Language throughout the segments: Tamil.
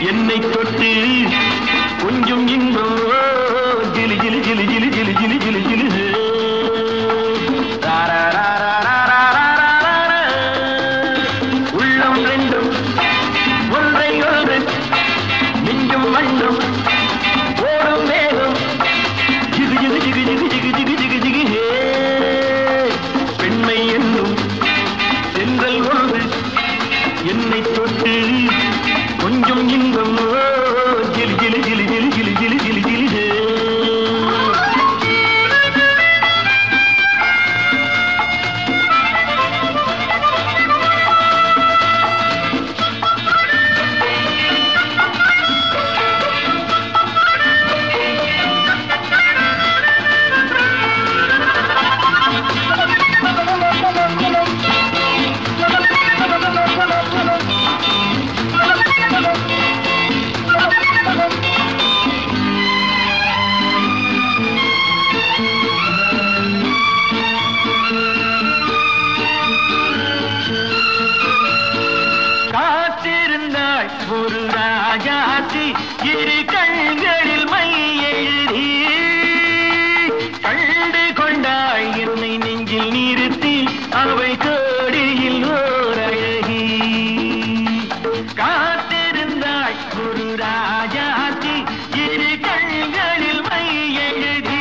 என்னை தொட்டு கொஞ்சம் இன்பம் ஓ, ஜிலி ஜிலி ஜிலி ஜிலி ஜிலி ஜிலி ஜிலி ஜிலி ராராராராராராராரா. உள்ளம் ரெண்டும் ஒன்றை ஒன்று நெஞ்சும் மண்ணும் ஓடும் வேகம் ஜிகு ஜிகு ஜிகு ஜிகு ஜிகு ஜிகு ஜிகு ஜிகு ஹே பெண்மை என்னும் சென்றல் ஒன்று என்னை தொட்டு கொஞ்சம் இன்பம் ஓ, ஜிலி ஜிலி ஜிலி ஜிலி ஜிலி ஜிலி ஜிலி ஜிலி ஹே காத்திருந்தாள் ஒரு ராஜாத்தி இரு கண்களில் மை எழுதி கண்டு கொண்டாள் என்னை நெஞ்சில் நிறுத்தி அவை கோடியில் ஓர் அழகி காத்திருந்தாள் ஒரு ராஜாத்தி இரு கண்களில் மை எழுதி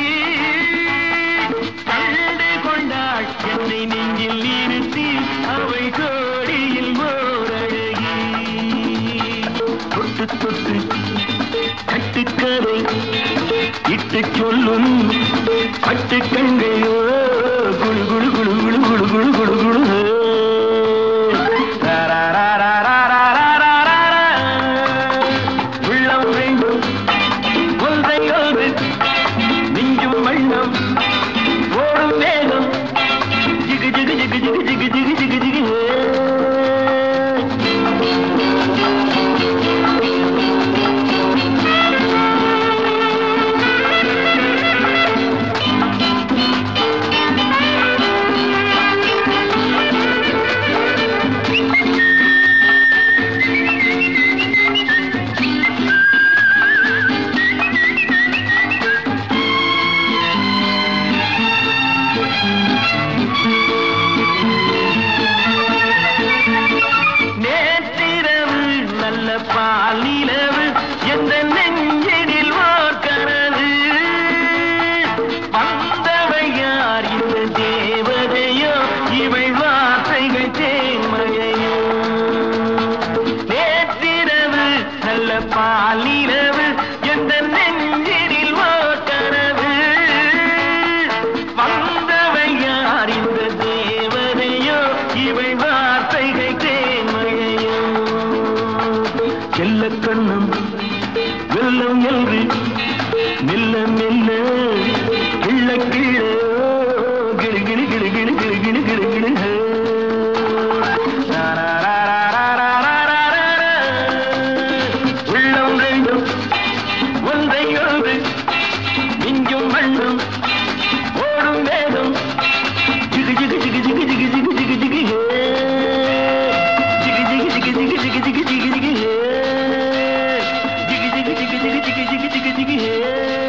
கண்டு கொண்டாள் என்னை நெஞ்சில் நிறுத்தி அவை கோடியில் ஓர் அழகி தொட்டு தொட்டு கட்டுக்கதை இட்டு சொல்லும் பட்டு கண்கையோ குழு குழு குழு குழு குழு குழு குழு குழு உள்ளம் வேண்டும் ஒன்றை ஒன்று நெஞ்சும் மண்ணம் ஓடும் வேகம் ஜிகு ஜிகு ஜிகு ஜிகு ஜிகு ஜிகு ஜிகு ஜிகு நேற்றிரவு நல்ல பால் நிலவு எந்த நெஞ்சினில் ஓர் கனவு வந்தவை யார் இந்த தேவதையோ இவள் வார்த்தைகள் தேன்மழையோ நேற்றிரவு நல்ல பால் நிலவு எந்த நெஞ்சினில் ஓர் கனவு வந்தவை யார் இந்த தேவதையோ இவள் வார்த்தைகள் தேன்மழையோ செல்ல கண்ணம் வெள்ளம் என்று மெல்ல மெல்ல கிள்ள கிள்ள கிளு கிளு கிளு கிளு கிளு கிளு கிளு கிளு உள்ளம் ரெண்டும் ஒன்றை ஒன்று மிஞ்சும் மண்ணும் ஓடும் வேகம் ஜிகு ஜிகு ஜிகு ஜிகு ஜிகு ஜிகு ஜிகு ஜிகு ஹே. ஜிகு ஜிகு ஜிகு ஜிகு ஜிகு ஜிகு ஜிகு ஜிகு ஹே. ஜிகு ஜிகு ஜிகு ஜிகு ஜிகு ஜிகு ஜிகு ஜிகு ஹே.